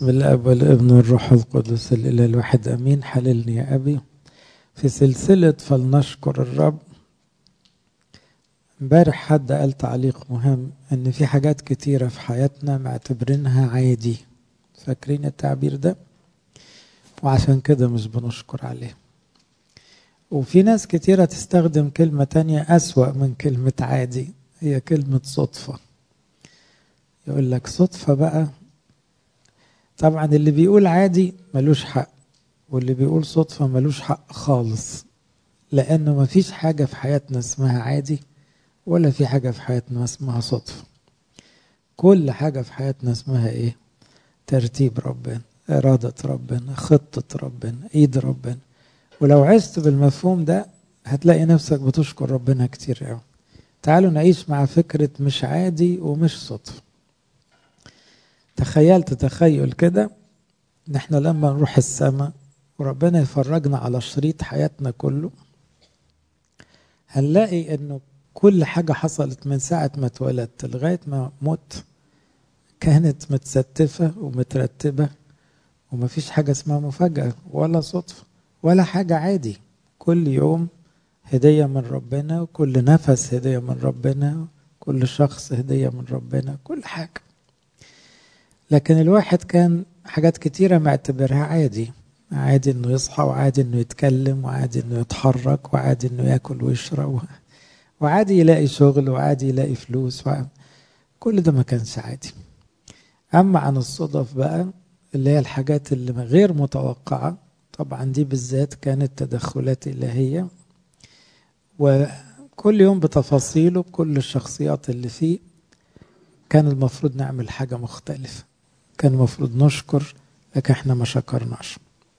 بسم الاب والابن والروح القدس الاله الواحد امين حللني يا ابي في سلسله فلنشكر الرب امبارح حد قال تعليق مهم ان في حاجات كتيره في حياتنا معتبرينها عادي فاكرين التعبير ده وعشان كده مش بنشكر عليه وفي ناس كتيرة تستخدم كلمة تانية أسوأ من كلمة عادي هي كلمة صدفة يقول لك صدفة بقى طبعا اللي بيقول عادي ملوش حق واللي بيقول صدفة ملوش حق خالص لأنه مفيش حاجة في حياتنا اسمها عادي ولا في حاجة في حياتنا اسمها صدفة كل حاجة في حياتنا اسمها ايه ترتيب ربنا إرادة ربنا خطة ربنا إيد ربنا ولو عشت بالمفهوم ده هتلاقي نفسك بتشكر ربنا كتير قوي تعالوا نعيش مع فكرة مش عادي ومش صدفة تخيلت تخيل كده ان احنا لما نروح السماء وربنا يفرجنا على شريط حياتنا كله هنلاقي انه كل حاجة حصلت من ساعة ما اتولدت لغاية ما مت كانت متستفة ومترتبة ومفيش حاجة اسمها مفاجأة ولا صدفة ولا حاجة عادي كل يوم هدية من ربنا وكل نفس هدية من ربنا كل شخص هدية من ربنا كل حاجة لكن الواحد كان حاجات كتيرة معتبرها عادي عادي انه يصحى وعادي انه يتكلم وعادي انه يتحرك وعادي انه ياكل ويشرب وعادي يلاقي شغل وعادي يلاقي فلوس وعادي. كل ده ما كانش عادي اما عن الصدف بقى اللي هي الحاجات اللي غير متوقعة طبعا دي بالذات كانت تدخلات إلهية وكل يوم بتفاصيله بكل الشخصيات اللي فيه كان المفروض نعمل حاجة مختلفة كان المفروض نشكر لكن احنا ما شكرناش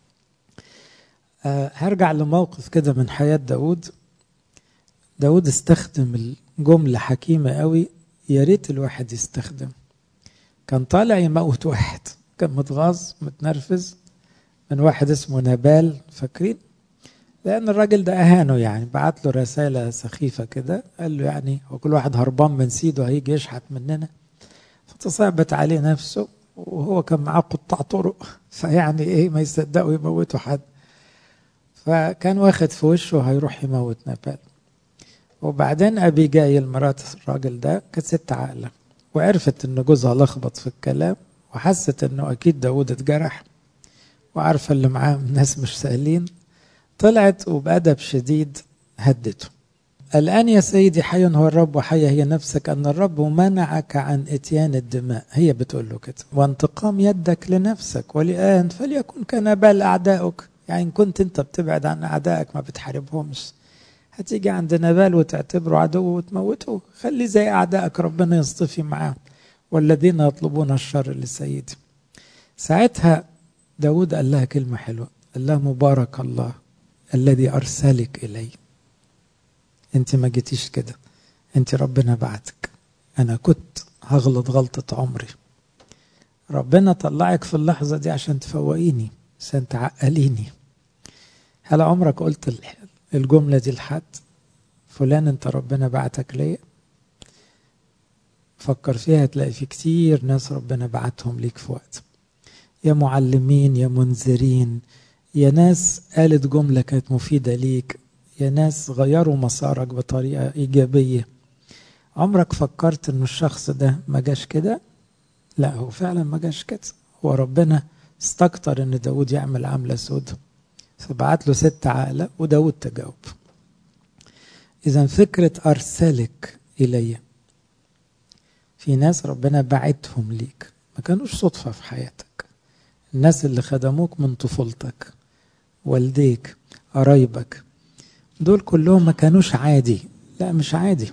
أه هرجع لموقف كده من حياة داود داود استخدم الجملة حكيمة قوي يا ريت الواحد يستخدم كان طالع يموت واحد كان متغاظ متنرفز من واحد اسمه نبال فاكرين لان الراجل ده اهانه يعني بعت له رساله سخيفه كده قال له يعني هو كل واحد هربان من سيده هيجي يشحت مننا فتصعبت عليه نفسه وهو كان معاه قطاع طرق فيعني ايه ما يصدقوا يموتوا حد فكان واخد في وشه هيروح يموت نبال وبعدين ابي جايل مرات الراجل ده كانت ست عاقله وعرفت ان جوزها لخبط في الكلام وحست انه اكيد داود اتجرح وعارفه اللي معاه ناس مش سهلين طلعت وبأدب شديد هدته الآن يا سيدي حي هو الرب وحي هي نفسك أن الرب منعك عن إتيان الدماء هي بتقول له كده وانتقام يدك لنفسك والآن فليكن كنبال أعدائك يعني إن كنت أنت بتبعد عن أعدائك ما بتحاربهمش هتيجي عند نبال وتعتبره عدو وتموته خلي زي أعدائك ربنا يصطفي معاه والذين يطلبون الشر لسيدي ساعتها داود قال لها كلمة حلوة قال لها مبارك الله الذي أرسلك إلي أنت ما جيتيش كده أنت ربنا بعتك أنا كنت هغلط غلطة عمري ربنا طلعك في اللحظة دي عشان تفوقيني عشان تعقليني هل عمرك قلت الجملة دي لحد فلان أنت ربنا بعتك ليا فكر فيها تلاقي في كتير ناس ربنا بعتهم ليك في وقت يا معلمين يا منذرين يا ناس قالت جملة كانت مفيدة ليك يا ناس غيروا مسارك بطريقة إيجابية عمرك فكرت إن الشخص ده ما جاش كده لا هو فعلا ما جاش كده هو ربنا استكتر إن داود يعمل عملة سودة فبعت له ست عاقلة وداود تجاوب إذا فكرة أرسلك إلي في ناس ربنا بعتهم ليك ما كانوش صدفة في حياتك الناس اللي خدموك من طفولتك والديك قرايبك دول كلهم ما كانوش عادي لا مش عادي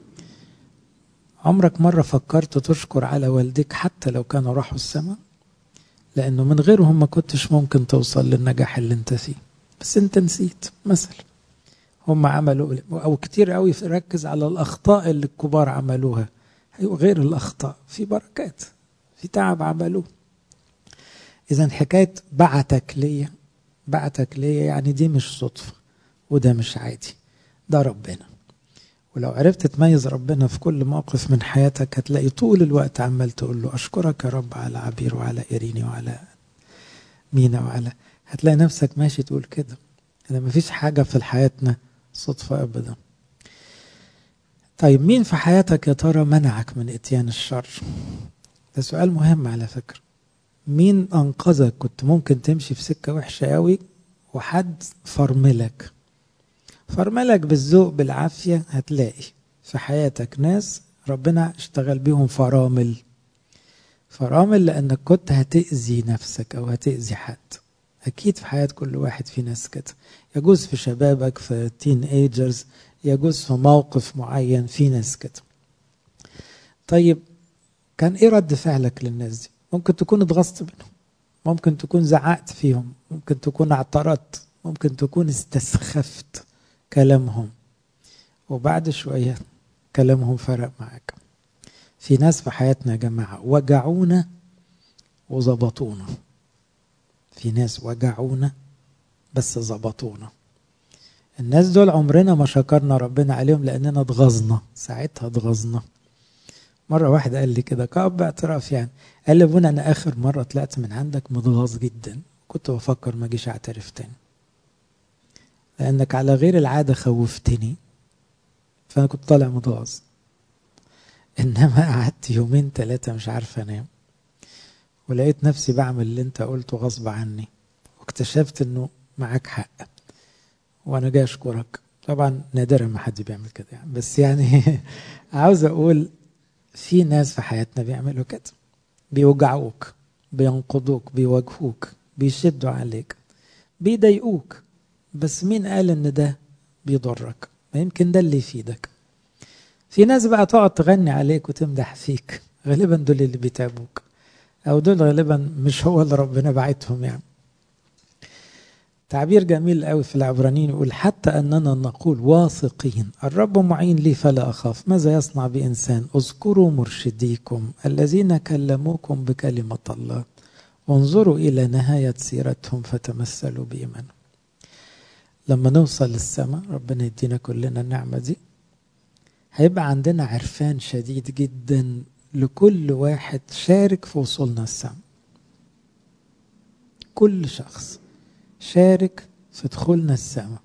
عمرك مرة فكرت تشكر على والديك حتى لو كانوا راحوا السماء لأنه من غيرهم ما كنتش ممكن توصل للنجاح اللي انت فيه بس انت نسيت مثلا هم عملوا أو كتير قوي ركز على الأخطاء اللي الكبار عملوها غير الأخطاء في بركات في تعب عملوه إذا حكاية بعتك ليا بعتك ليا يعني دي مش صدفة وده مش عادي ده ربنا ولو عرفت تميز ربنا في كل موقف من حياتك هتلاقي طول الوقت عمال تقول له أشكرك يا رب على عبير وعلى إيريني وعلى مينا وعلى هتلاقي نفسك ماشي تقول كده أنا مفيش حاجة في حياتنا صدفة أبدا طيب مين في حياتك يا ترى منعك من اتيان الشر ده سؤال مهم على فكرة مين أنقذك كنت ممكن تمشي في سكة وحشة قوي وحد فرملك فرملك بالذوق بالعافية هتلاقي في حياتك ناس ربنا اشتغل بيهم فرامل فرامل لأنك كنت هتأذي نفسك أو هتأذي حد أكيد في حياة كل واحد في ناس كده يجوز في شبابك في تين ايجرز يجوز في موقف معين في ناس كده طيب كان ايه رد فعلك للناس دي ممكن تكون اتغصت منهم ممكن تكون زعقت فيهم ممكن تكون اعترضت ممكن تكون استسخفت كلامهم وبعد شوية كلامهم فرق معاك في ناس في حياتنا يا جماعة وجعونا وظبطونا في ناس وجعونا بس ظبطونا الناس دول عمرنا ما شكرنا ربنا عليهم لأننا اتغظنا ساعتها اتغظنا مرة واحد قال لي كده كأب اعتراف يعني قال لي ابونا أنا آخر مرة طلعت من عندك متغاظ جدا كنت بفكر ما أجيش أعترف تاني لأنك على غير العادة خوفتني فأنا كنت طالع متغاظ إنما قعدت يومين ثلاثة مش عارف أنام ولقيت نفسي بعمل اللي أنت قلته غصب عني واكتشفت إنه معاك حق وأنا جاي أشكرك طبعا نادرا ما حد بيعمل كده يعني بس يعني عاوز أقول في ناس في حياتنا بيعملوا كده بيوجعوك بينقضوك بيواجهوك بيشدوا عليك بيضايقوك بس مين قال ان ده بيضرك ما يمكن ده اللي يفيدك في ناس بقى تقعد تغني عليك وتمدح فيك غالبا دول اللي بيتعبوك او دول غالبا مش هو اللي ربنا بعتهم يعني تعبير جميل قوي في العبرانيين يقول حتى اننا نقول واثقين الرب معين لي فلا اخاف ماذا يصنع بانسان اذكروا مرشديكم الذين كلموكم بكلمه الله وانظروا الى نهايه سيرتهم فتمثلوا بايمانهم لما نوصل للسماء ربنا يدينا كلنا النعمه دي هيبقى عندنا عرفان شديد جدا لكل واحد شارك في وصولنا السماء كل شخص شارك في دخولنا السماء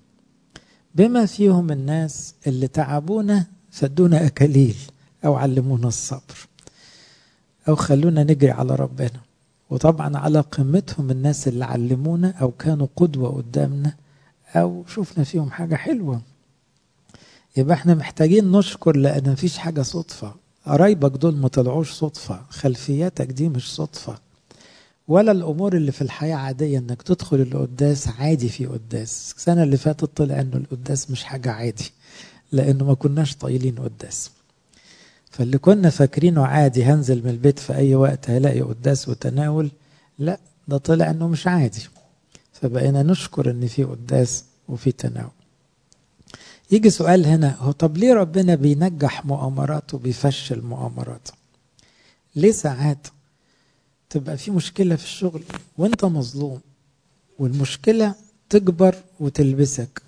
بما فيهم الناس اللي تعبونا فادونا أكاليل أو علمونا الصبر أو خلونا نجري على ربنا وطبعا على قمتهم الناس اللي علمونا أو كانوا قدوة قدامنا أو شفنا فيهم حاجة حلوة يبقى احنا محتاجين نشكر لأن مفيش حاجة صدفة قرايبك دول ما طلعوش صدفة خلفياتك دي مش صدفة ولا الامور اللي في الحياه عاديه انك تدخل القداس عادي في قداس السنه اللي فاتت طلع انه القداس مش حاجه عادي لانه ما كناش طايلين قداس فاللي كنا فاكرينه عادي هنزل من البيت في اي وقت هلاقي قداس وتناول لا ده طلع انه مش عادي فبقينا نشكر ان في قداس وفي تناول يجي سؤال هنا هو طب ليه ربنا بينجح مؤامراته وبيفشل مؤامراته ليه ساعات تبقى في مشكلة في الشغل وانت مظلوم والمشكلة تكبر وتلبسك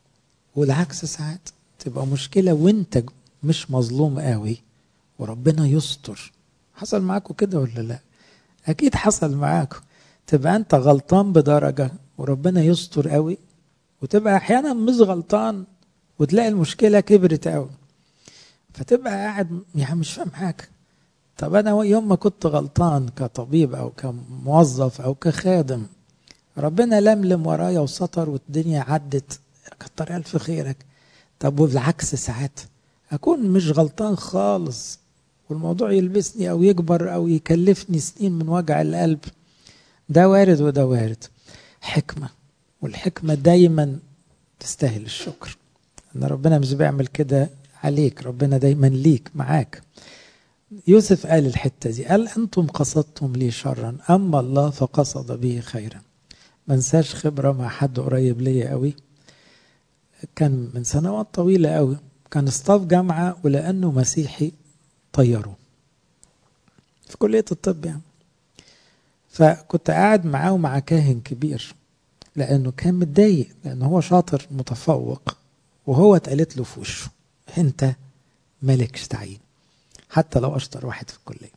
والعكس ساعات تبقى مشكلة وانت مش مظلوم قوي وربنا يستر حصل معاكم كده ولا لا اكيد حصل معاكم تبقى انت غلطان بدرجة وربنا يستر قوي وتبقى احيانا مش غلطان وتلاقي المشكلة كبرت قوي فتبقى قاعد يعني مش فاهم حاجة طب انا يوم ما كنت غلطان كطبيب او كموظف او كخادم ربنا لملم ورايا وسطر والدنيا عدت كتر الف خيرك طب وبالعكس ساعات اكون مش غلطان خالص والموضوع يلبسني او يكبر او يكلفني سنين من وجع القلب ده وارد وده وارد حكمه والحكمه دايما تستاهل الشكر ان ربنا مش بيعمل كده عليك ربنا دايما ليك معاك يوسف قال الحتة دي قال أنتم قصدتم لي شرا أما الله فقصد به خيرا ما انساش خبرة مع حد قريب ليا قوي كان من سنوات طويلة قوي كان استاف جامعة ولأنه مسيحي طيروه في كلية الطب يعني فكنت قاعد معاه ومع كاهن كبير لأنه كان متضايق لأنه هو شاطر متفوق وهو اتقالت له في وشه انت مالكش تعيين حتى لو اشطر واحد في الكليه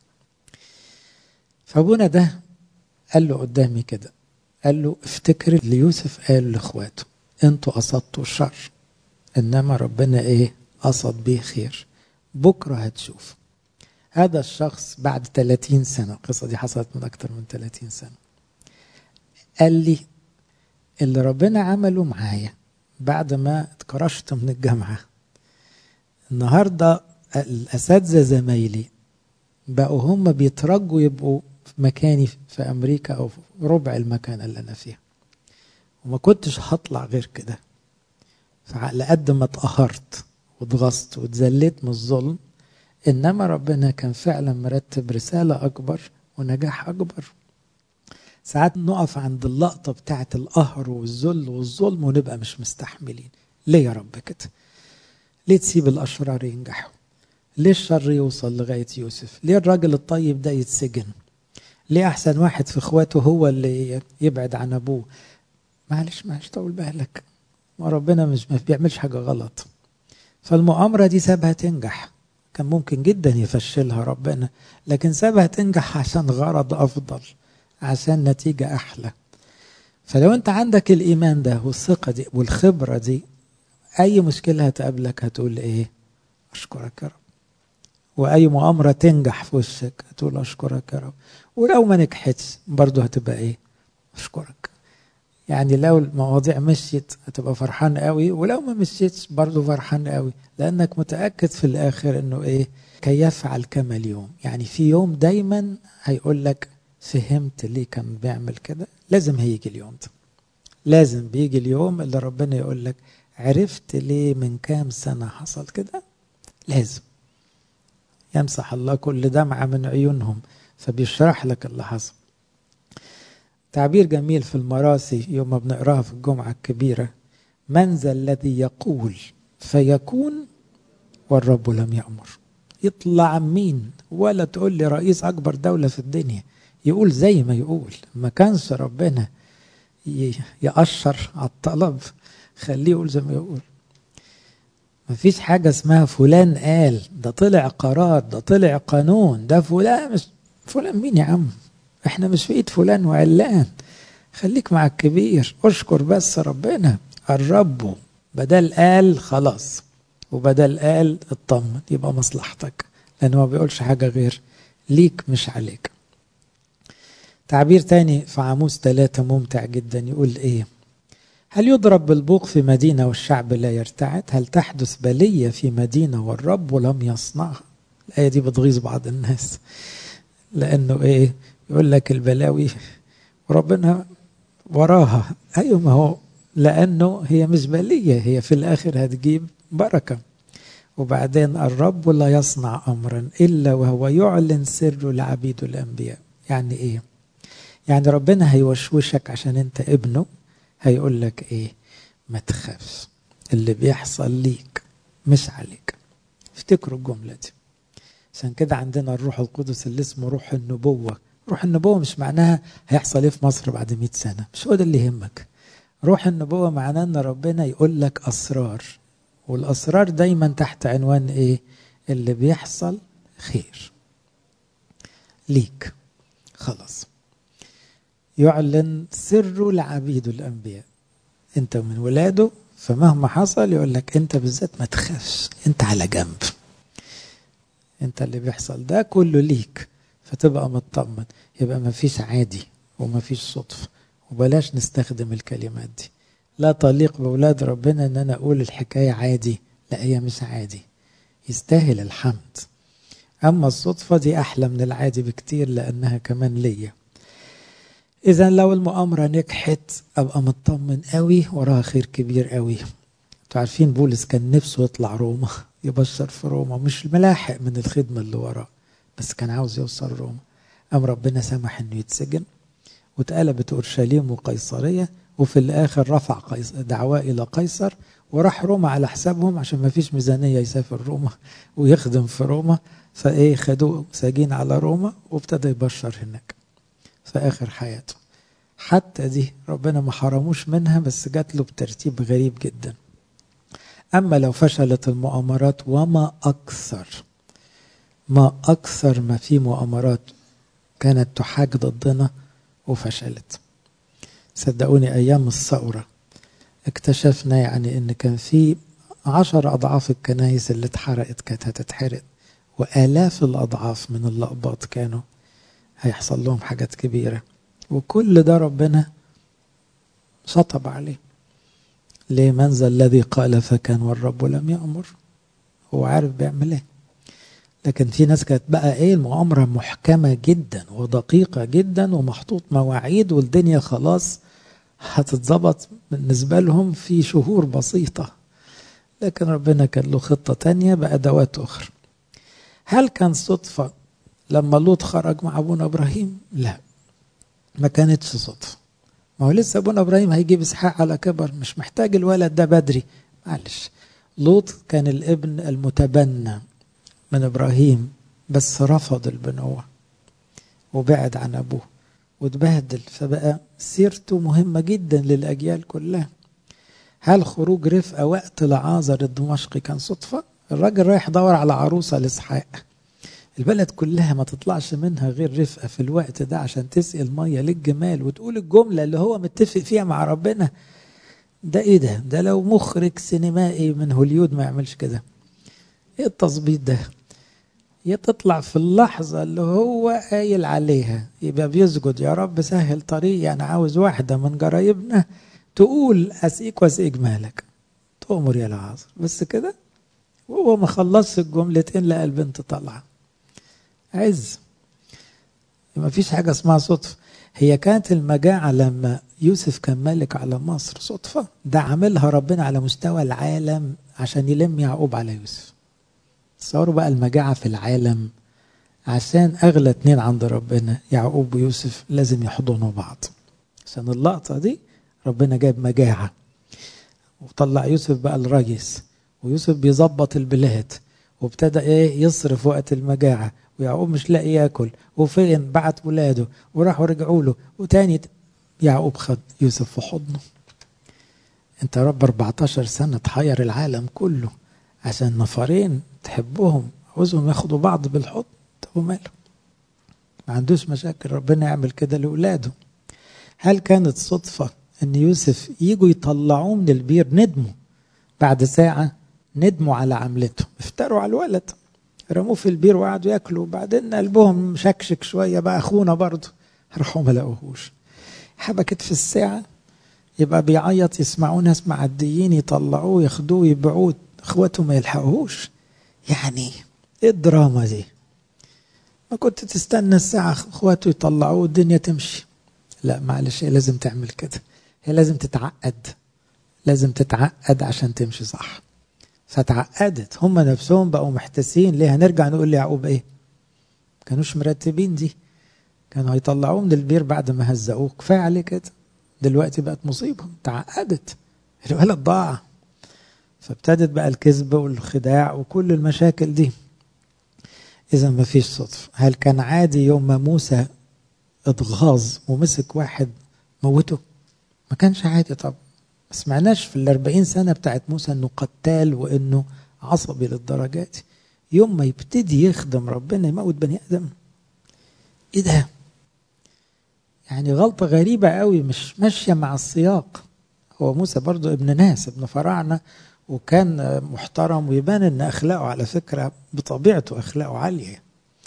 فابونا ده قال له قدامي كده قال له افتكر اللي يوسف قال لاخواته انتوا قصدتوا الشر انما ربنا ايه قصد بيه خير بكره هتشوف هذا الشخص بعد 30 سنه القصه دي حصلت من اكتر من 30 سنه قال لي اللي ربنا عمله معايا بعد ما اتكرشت من الجامعه النهارده الاساتذه زمايلي بقوا هم بيترجوا يبقوا في مكاني في امريكا او في ربع المكان اللي انا فيه وما كنتش هطلع غير كده فعلى قد ما اتقهرت واتغصت واتذليت من الظلم انما ربنا كان فعلا مرتب رساله اكبر ونجاح اكبر ساعات نقف عند اللقطه بتاعه القهر والذل والظلم ونبقى مش مستحملين ليه يا رب كده ليه تسيب الاشرار ينجحوا ليه الشر يوصل لغايه يوسف ليه الراجل الطيب ده يتسجن ليه احسن واحد في اخواته هو اللي يبعد عن ابوه معلش معلش طول بالك ما ربنا مش ما بيعملش حاجه غلط فالمؤامره دي سابها تنجح كان ممكن جدا يفشلها ربنا لكن سابها تنجح عشان غرض افضل عشان نتيجه احلى فلو انت عندك الايمان ده والثقه دي والخبره دي اي مشكله هتقابلك هتقول ايه اشكرك يا رب واي مؤامره تنجح في وشك هتقول اشكرك يا رب ولو ما نجحتش برضه هتبقى ايه اشكرك يعني لو المواضيع مشيت هتبقى فرحان قوي ولو ما مشيتش برضه فرحان قوي لانك متاكد في الاخر انه ايه كي يفعل كما اليوم يعني في يوم دايما هيقول لك فهمت ليه كان بيعمل كده لازم هيجي اليوم ده لازم بيجي اليوم اللي ربنا يقول لك عرفت ليه من كام سنه حصل كده لازم يمسح الله كل دمعه من عيونهم فبيشرح لك اللي حصل تعبير جميل في المراسي يوم ما بنقراها في الجمعة الكبيرة من ذا الذي يقول فيكون والرب لم يأمر يطلع مين ولا تقول لي رئيس أكبر دولة في الدنيا يقول زي ما يقول ما كانش ربنا يأشر على الطلب خليه يقول زي ما يقول ما فيش حاجة اسمها فلان قال ده طلع قرار ده طلع قانون ده فلان مش فلان مين يا عم احنا مش في ايد فلان وعلان خليك مع الكبير اشكر بس ربنا الرب بدل قال خلاص وبدل قال اطمن يبقى مصلحتك لانه ما بيقولش حاجه غير ليك مش عليك تعبير تاني في عاموس ثلاثة ممتع جدا يقول ايه هل يضرب بالبوق في مدينة والشعب لا يرتعد هل تحدث بلية في مدينة والرب لم يصنعها الآية دي بتغيظ بعض الناس لأنه إيه يقول لك البلاوي وربنا وراها أيوة ما هو لأنه هي مش بلية هي في الآخر هتجيب بركة وبعدين الرب لا يصنع أمرا إلا وهو يعلن سره لعبيد الأنبياء يعني إيه يعني ربنا هيوشوشك عشان أنت ابنه هيقول لك إيه ما تخافش اللي بيحصل ليك مش عليك افتكروا الجملة دي عشان كده عندنا الروح القدس اللي اسمه روح النبوة روح النبوة مش معناها هيحصل ايه في مصر بعد مئة سنة مش هو ده اللي يهمك روح النبوة معناه ان ربنا يقول لك اسرار والاسرار دايما تحت عنوان ايه اللي بيحصل خير ليك خلاص يعلن سره لعبيد الانبياء انت من ولاده فمهما حصل يقول لك انت بالذات ما تخافش انت على جنب انت اللي بيحصل ده كله ليك فتبقى مطمن يبقى ما فيش عادي وما فيش صدفة وبلاش نستخدم الكلمات دي لا تليق بأولاد ربنا ان انا اقول الحكاية عادي لا هي مش عادي يستاهل الحمد اما الصدفة دي احلى من العادي بكتير لانها كمان ليا اذا لو المؤامرة نجحت ابقى مطمن قوي وراها خير كبير قوي انتوا عارفين بولس كان نفسه يطلع روما يبشر في روما مش ملاحق من الخدمة اللي وراه بس كان عاوز يوصل روما قام ربنا سمح انه يتسجن واتقلبت اورشليم وقيصريه وفي الاخر رفع قيص دعواه الى قيصر وراح روما على حسابهم عشان ما فيش ميزانيه يسافر روما ويخدم في روما فايه خدوه ساجين على روما وابتدى يبشر هناك في اخر حياته حتى دي ربنا ما حرموش منها بس جات له بترتيب غريب جدا أما لو فشلت المؤامرات وما أكثر ما أكثر ما في مؤامرات كانت تحاج ضدنا وفشلت صدقوني أيام الثورة اكتشفنا يعني إن كان في عشر أضعاف الكنايس اللي اتحرقت كانت هتتحرق وآلاف الأضعاف من الأقباط كانوا هيحصل لهم حاجات كبيرة وكل ده ربنا شطب عليه ليه من ذا الذي قال فكان والرب لم يأمر هو عارف بيعمل ايه لكن في ناس كانت بقى ايه المؤامرة محكمة جدا ودقيقة جدا ومحطوط مواعيد والدنيا خلاص هتتظبط بالنسبة لهم في شهور بسيطة لكن ربنا كان له خطة تانية بأدوات أخرى هل كان صدفة لما لوط خرج مع أبونا إبراهيم لا ما كانتش صدفة ما هو لسه أبونا إبراهيم هيجيب إسحاق على كبر مش محتاج الولد ده بدري معلش لوط كان الابن المتبنى من إبراهيم بس رفض البنوة وبعد عن أبوه واتبهدل فبقى سيرته مهمة جدا للأجيال كلها هل خروج رفقة وقت لعازر الدمشقي كان صدفة؟ الراجل رايح يدور على عروسة لإسحاق البلد كلها ما تطلعش منها غير رفقة في الوقت ده عشان تسقي المية للجمال وتقول الجملة اللي هو متفق فيها مع ربنا ده ايه ده ده لو مخرج سينمائي من هوليود ما يعملش كده ايه التظبيط ده يا تطلع في اللحظة اللي هو قايل عليها يبقى بيسجد يا رب سهل طريقي أنا عاوز واحدة من جرايبنا تقول أسقيك وأسقيك مالك تؤمر يا العاصر بس كده وهو ما خلصش الجملتين لقى البنت طالعة عز ما فيش حاجة اسمها صدفة هي كانت المجاعة لما يوسف كان ملك على مصر صدفة ده عاملها ربنا على مستوى العالم عشان يلم يعقوب على يوسف تصوروا بقى المجاعة في العالم عشان أغلى اتنين عند ربنا يعقوب ويوسف لازم يحضنوا بعض عشان اللقطة دي ربنا جاب مجاعة وطلع يوسف بقى الريس ويوسف بيظبط البلاد وابتدى ايه يصرف وقت المجاعة ويعقوب مش لاقي ياكل وفين بعت ولاده وراحوا رجعوا له وتاني يعقوب خد يوسف في حضنه انت يا رب 14 سنة تحير العالم كله عشان نفرين تحبهم عاوزهم ياخدوا بعض بالحضن طب وماله ما عندوش مشاكل ربنا يعمل كده لأولاده هل كانت صدفة ان يوسف يجوا يطلعوه من البير ندموا بعد ساعة ندموا على عملته افتروا على الولد رموه في البير وقعدوا ياكلوا وبعدين قلبهم مشكشك شوية بقى اخونا برضه راحوا ما لقوهوش حبكت في الساعة يبقى بيعيط يسمعوه ناس معديين يطلعوه ياخدوه يبيعوه اخواته ما يلحقوهوش يعني ايه الدراما دي ما كنت تستنى الساعة اخواته يطلعوه والدنيا تمشي لا معلش هي لازم تعمل كده هي لازم تتعقد لازم تتعقد عشان تمشي صح فتعقدت هم نفسهم بقوا محتسين ليه هنرجع نقول ليعقوب ايه كانوش مرتبين دي كانوا هيطلعوه من البير بعد ما هزقوه كفايه عليه كده دلوقتي بقت مصيبه تعقدت الولد ضاع فابتدت بقى الكذب والخداع وكل المشاكل دي اذا ما فيش صدفه هل كان عادي يوم ما موسى اتغاظ ومسك واحد موته ما كانش عادي طب ما سمعناش في الأربعين سنة بتاعت موسى أنه قتال وأنه عصبي للدرجات دي يوم ما يبتدي يخدم ربنا يموت بني آدم إيه ده؟ يعني غلطة غريبة قوي مش ماشية مع السياق هو موسى برضو ابن ناس ابن فراعنة وكان محترم ويبان ان اخلاقه على فكرة بطبيعته اخلاقه عالية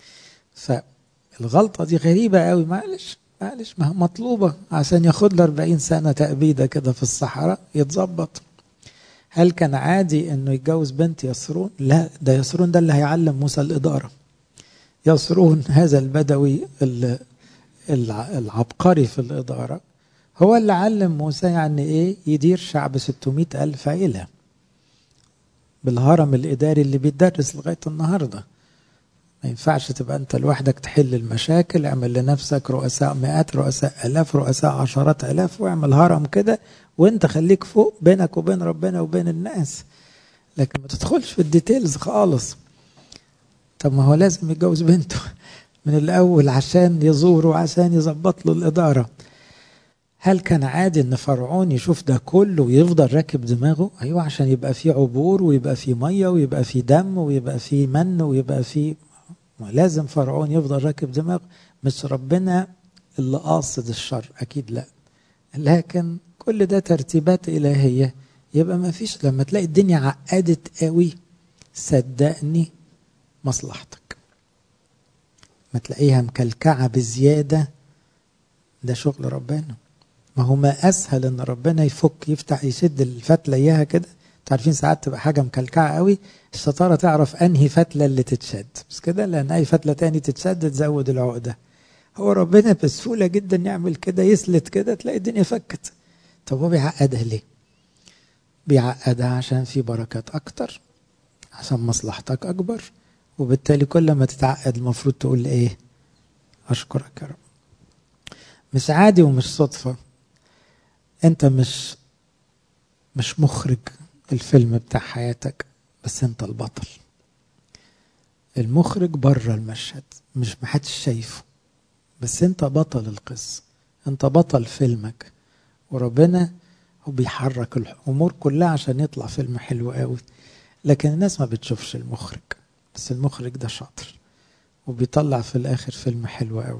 فالغلطة دي غريبة قوي معلش معلش ما مطلوبة عشان ياخد له 40 سنة تأبيدة كده في الصحراء يتظبط هل كان عادي انه يتجوز بنت يسرون؟ لا ده يسرون ده اللي هيعلم موسى الإدارة يسرون هذا البدوي العبقري في الإدارة هو اللي علم موسى يعني ايه يدير شعب 600 ألف عيلة بالهرم الإداري اللي بيتدرس لغاية النهارده ما ينفعش تبقى انت لوحدك تحل المشاكل اعمل لنفسك رؤساء مئات رؤساء الاف رؤساء عشرات الاف واعمل هرم كده وانت خليك فوق بينك وبين ربنا وبين الناس لكن ما تدخلش في الديتيلز خالص طب ما هو لازم يتجوز بنته من الاول عشان يزوره وعشان يظبط له الاداره هل كان عادي ان فرعون يشوف ده كله ويفضل راكب دماغه ايوه عشان يبقى فيه عبور ويبقى فيه ميه ويبقى فيه دم ويبقى فيه من ويبقى فيه لازم فرعون يفضل راكب دماغه مش ربنا اللي قاصد الشر اكيد لا لكن كل ده ترتيبات الهيه يبقى ما فيش لما تلاقي الدنيا عقدت قوي صدقني مصلحتك ما تلاقيها مكلكعه بزياده ده شغل ربنا ما هو ما اسهل ان ربنا يفك يفتح يشد الفتله اياها كده عارفين ساعات تبقى حاجه مكلكعه قوي الشطاره تعرف انهي فتله اللي تتشد بس كده لان اي فتله تاني تتشد تزود العقده هو ربنا بسهوله جدا يعمل كده يسلت كده تلاقي الدنيا فكت طب هو بيعقدها ليه بيعقدها عشان في بركات اكتر عشان مصلحتك اكبر وبالتالي كل ما تتعقد المفروض تقول ايه اشكرك يا رب مش عادي ومش صدفه انت مش مش مخرج الفيلم بتاع حياتك بس انت البطل المخرج بره المشهد مش محدش شايفه بس انت بطل القصة انت بطل فيلمك وربنا هو بيحرك الامور كلها عشان يطلع فيلم حلو قوي لكن الناس ما بتشوفش المخرج بس المخرج ده شاطر وبيطلع في الاخر فيلم حلو قوي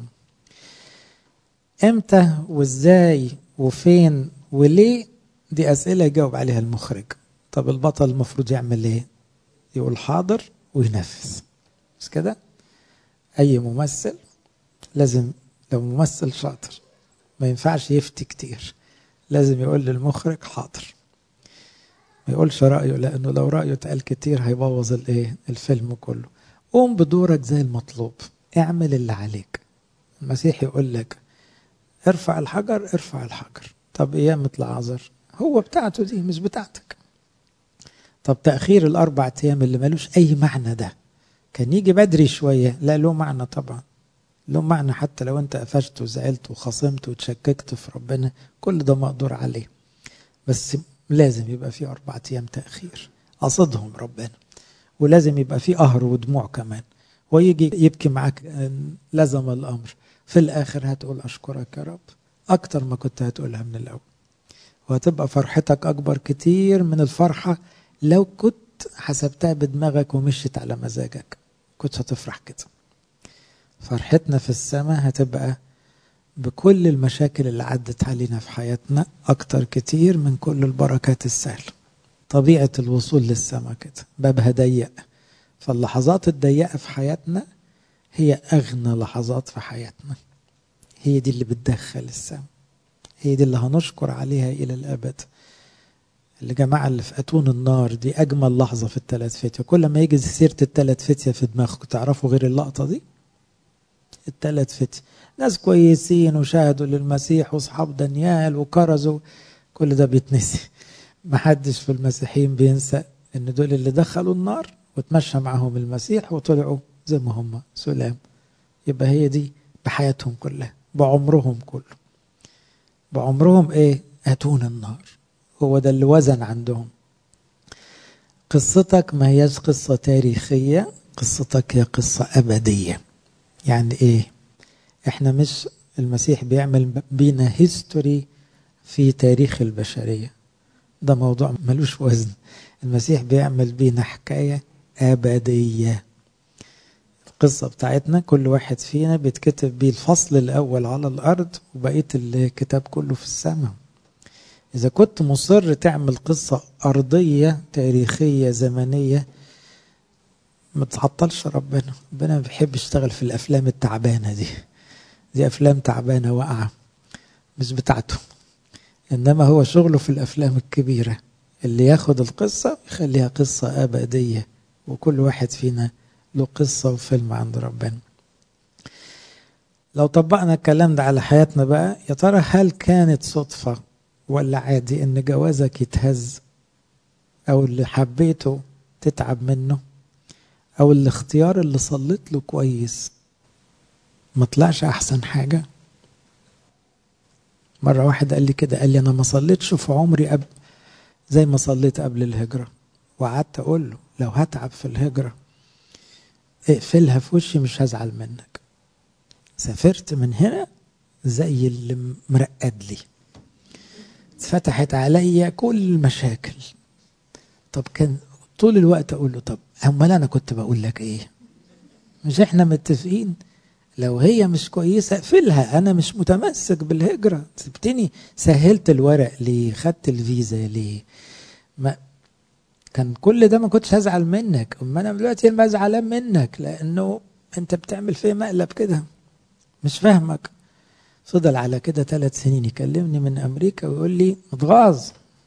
امتى وازاي وفين وليه دي اسئله يجاوب عليها المخرج طب البطل المفروض يعمل ايه يقول حاضر وينفذ مش كده اي ممثل لازم لو ممثل شاطر ما ينفعش يفتي كتير لازم يقول للمخرج حاضر ما يقولش رأيه لأنه لو رأيه اتقال كتير هيبوظ الايه الفيلم كله قوم بدورك زي المطلوب اعمل اللي عليك المسيح يقول لك ارفع الحجر ارفع الحجر طب قيامة العذر هو بتاعته دي مش بتاعتك طب تأخير الأربع أيام اللي ملوش أي معنى ده كان يجي بدري شوية لا له معنى طبعا له معنى حتى لو أنت قفشت وزعلت وخصمت وتشككت في ربنا كل ده مقدور عليه بس لازم يبقى في أربع أيام تأخير قصدهم ربنا ولازم يبقى في قهر ودموع كمان ويجي يبكي معاك لزم الأمر في الآخر هتقول أشكرك يا رب أكتر ما كنت هتقولها من الأول وهتبقى فرحتك أكبر كتير من الفرحة لو كنت حسبتها بدماغك ومشيت على مزاجك كنت هتفرح كده فرحتنا في السماء هتبقى بكل المشاكل اللي عدت علينا في حياتنا أكتر كتير من كل البركات السهلة طبيعة الوصول للسماء كده بابها ضيق فاللحظات الضيقة في حياتنا هي أغنى لحظات في حياتنا هي دي اللي بتدخل السماء هي دي اللي هنشكر عليها إلى الأبد الجماعة اللي في أتون النار دي أجمل لحظة في الثلاث فتية كل ما يجي سيرة الثلاث فتية في دماغك تعرفوا غير اللقطة دي الثلاث فتية ناس كويسين وشاهدوا للمسيح واصحاب دانيال وكرزوا كل ده بيتنسي محدش في المسيحيين بينسى ان دول اللي دخلوا النار وتمشى معهم المسيح وطلعوا زي ما هم سلام يبقى هي دي بحياتهم كلها بعمرهم كله بعمرهم ايه اتون النار هو ده اللي وزن عندهم قصتك ما هياش قصة تاريخية قصتك هي قصة أبدية يعني إيه إحنا مش المسيح بيعمل بينا هيستوري في تاريخ البشرية ده موضوع ملوش وزن المسيح بيعمل بينا حكاية أبدية القصة بتاعتنا كل واحد فينا بيتكتب بيه الفصل الأول على الأرض وبقية الكتاب كله في السماء إذا كنت مصر تعمل قصة أرضية تاريخية زمنية ما تعطلش ربنا ربنا ما بيحب يشتغل في الأفلام التعبانة دي دي أفلام تعبانة واقعة مش بتاعته إنما هو شغله في الأفلام الكبيرة اللي ياخد القصة يخليها قصة أبدية وكل واحد فينا له قصة وفيلم عند ربنا لو طبقنا الكلام ده على حياتنا بقى يا ترى هل كانت صدفة ولا عادي ان جوازك يتهز او اللي حبيته تتعب منه او الاختيار اللي صليت له كويس ما طلعش احسن حاجة مرة واحد قال لي كده قال لي انا ما صليتش في عمري قبل زي ما صليت قبل الهجرة وقعدت اقول له لو هتعب في الهجرة اقفلها في وشي مش هزعل منك سافرت من هنا زي اللي مرقد لي اتفتحت عليا كل المشاكل طب كان طول الوقت اقول له طب امال انا كنت بقول لك ايه مش احنا متفقين لو هي مش كويسة اقفلها أنا مش متمسك بالهجرة سبتني سهلت الورق ليه خدت الفيزا ليه ما كان كل ده ما كنتش هزعل منك أما أنا دلوقتي ما زعلان منك لأنه أنت بتعمل فيه مقلب كده مش فاهمك فضل على كده ثلاث سنين يكلمني من أمريكا ويقول لي متغاظ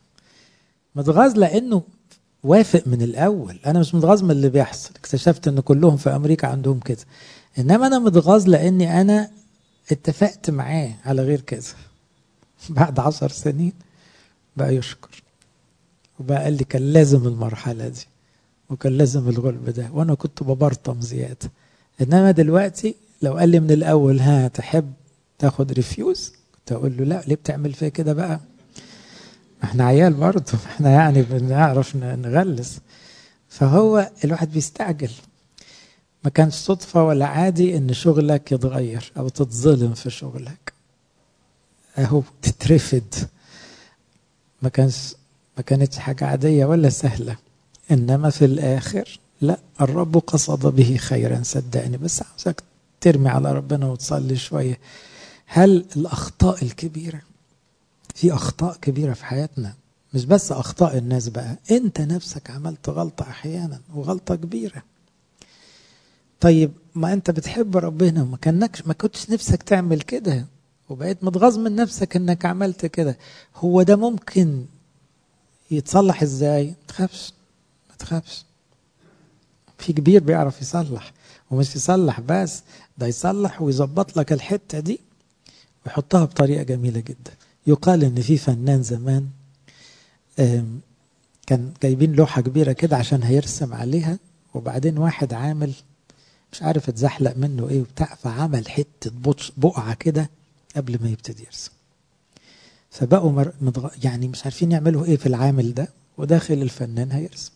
متغاظ لأنه وافق من الأول أنا مش متغاظ من اللي بيحصل اكتشفت أن كلهم في أمريكا عندهم كده انما انا متغاظ لاني انا اتفقت معاه على غير كذا بعد عشر سنين بقى يشكر وبقى قال لي كان لازم المرحله دي وكان لازم الغلب ده وانا كنت ببرطم زياده انما دلوقتي لو قال لي من الاول ها تحب تاخد ريفيوز كنت اقول له لا ليه بتعمل فيا كده بقى احنا عيال برضه احنا يعني بنعرف نغلس فهو الواحد بيستعجل ما كانش صدفة ولا عادي ان شغلك يتغير او تتظلم في شغلك اهو تترفد ما كانش ما كانتش حاجة عادية ولا سهلة انما في الاخر لا الرب قصد به خيرا صدقني بس عاوزك ترمي على ربنا وتصلي شوية هل الاخطاء الكبيرة في اخطاء كبيرة في حياتنا مش بس اخطاء الناس بقى انت نفسك عملت غلطة احيانا وغلطة كبيرة طيب ما انت بتحب ربنا ما كانكش ما كنتش نفسك تعمل كده وبقيت متغاظ من نفسك انك عملت كده هو ده ممكن يتصلح ازاي ما تخافش ما تخافش في كبير بيعرف يصلح ومش يصلح بس ده يصلح ويظبط لك الحته دي ويحطها بطريقه جميله جدا يقال ان في فنان زمان كان جايبين لوحه كبيره كده عشان هيرسم عليها وبعدين واحد عامل مش عارف اتزحلق منه ايه وبتاع فعمل حته بقعه كده قبل ما يبتدي يرسم فبقوا مر... مدغ... يعني مش عارفين يعملوا ايه في العامل ده وداخل الفنان هيرسم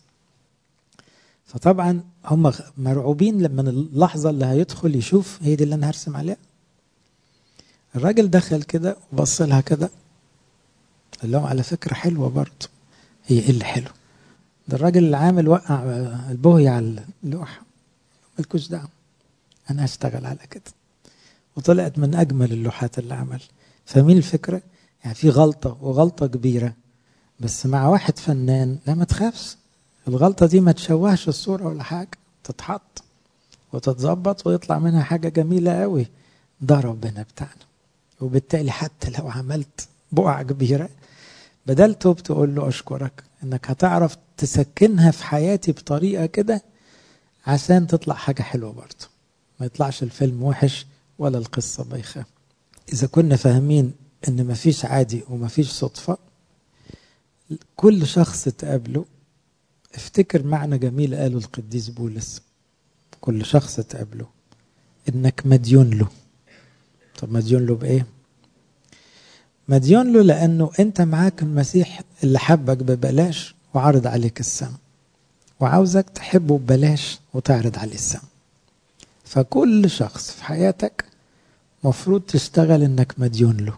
فطبعا هم مرعوبين لما اللحظه اللي هيدخل يشوف هي دي اللي انا هرسم عليها الراجل دخل كده وبص لها كده قال لهم على فكره حلوه برضه هي ايه اللي حلو ده الراجل اللي عامل وقع البوهي على اللوحه مالكوش دعوه انا هشتغل على كده وطلعت من اجمل اللوحات اللي عمل فاهمين الفكره يعني في غلطه وغلطه كبيره بس مع واحد فنان لا ما تخافش الغلطه دي ما تشوهش الصوره ولا حاجه تتحط وتتظبط ويطلع منها حاجه جميله قوي ده ربنا بتاعنا وبالتالي حتى لو عملت بقع كبيره بدل توب تقول له اشكرك انك هتعرف تسكنها في حياتي بطريقه كده عشان تطلع حاجة حلوة برضه ما يطلعش الفيلم وحش ولا القصة بايخة إذا كنا فاهمين إن مفيش عادي ومفيش صدفة كل شخص تقابله افتكر معنى جميل قاله القديس بولس كل شخص تقابله إنك مديون له طب مديون له بإيه؟ مديون له لأنه أنت معاك المسيح اللي حبك ببلاش وعرض عليك السماء وعاوزك تحبه ببلاش وتعرض عليه السماء فكل شخص في حياتك مفروض تشتغل انك مديون له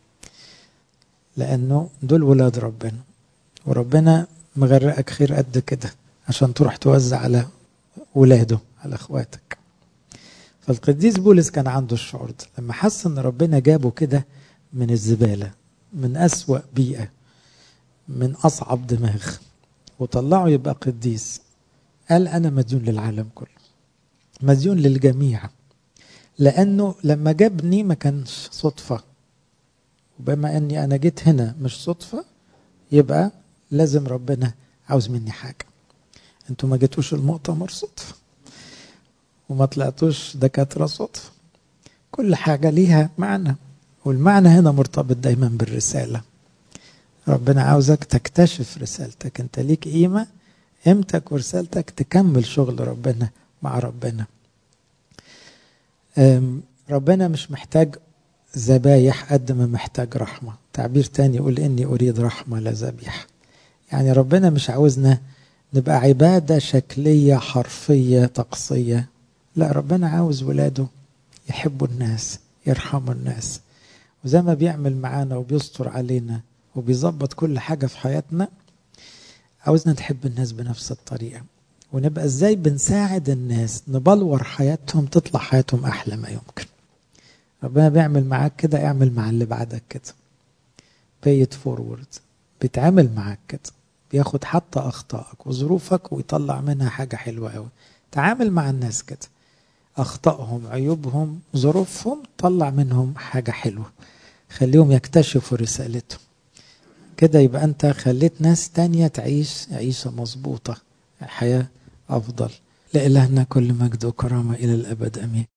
لانه دول ولاد ربنا وربنا مغرقك خير قد كده عشان تروح توزع على ولاده على اخواتك فالقديس بولس كان عنده الشعور ده لما حس ان ربنا جابه كده من الزبالة من أسوأ بيئة من أصعب دماغ وطلعه يبقى قديس قال أنا مديون للعالم كله مديون للجميع لأنه لما جابني ما كانش صدفة وبما أني أنا جيت هنا مش صدفة يبقى لازم ربنا عاوز مني حاجة انتوا ما جيتوش المؤتمر صدفة وما طلعتوش دكاترة صدفة كل حاجة ليها معنى والمعنى هنا مرتبط دايما بالرسالة ربنا عاوزك تكتشف رسالتك انت ليك قيمة قيمتك ورسالتك تكمل شغل ربنا مع ربنا ربنا مش محتاج ذبايح قد ما محتاج رحمة تعبير تاني يقول إني أريد رحمة لا ذبيحة يعني ربنا مش عاوزنا نبقى عبادة شكلية حرفية طقسية لا ربنا عاوز ولاده يحبوا الناس يرحموا الناس وزي ما بيعمل معانا وبيستر علينا وبيظبط كل حاجة في حياتنا عاوزنا نحب الناس بنفس الطريقة ونبقى ازاي بنساعد الناس نبلور حياتهم تطلع حياتهم أحلى ما يمكن ربنا بيعمل معاك كده اعمل مع اللي بعدك كده pay it forward بيتعامل معاك كده بياخد حتى أخطائك وظروفك ويطلع منها حاجة حلوة أوي تعامل مع الناس كده أخطائهم عيوبهم ظروفهم طلع منهم حاجة حلوة خليهم يكتشفوا رسالتهم كده يبقى أنت خليت ناس تانية تعيش عيشة مظبوطة حياة أفضل لإلهنا كل مجد وكرامة إلى الأبد أمين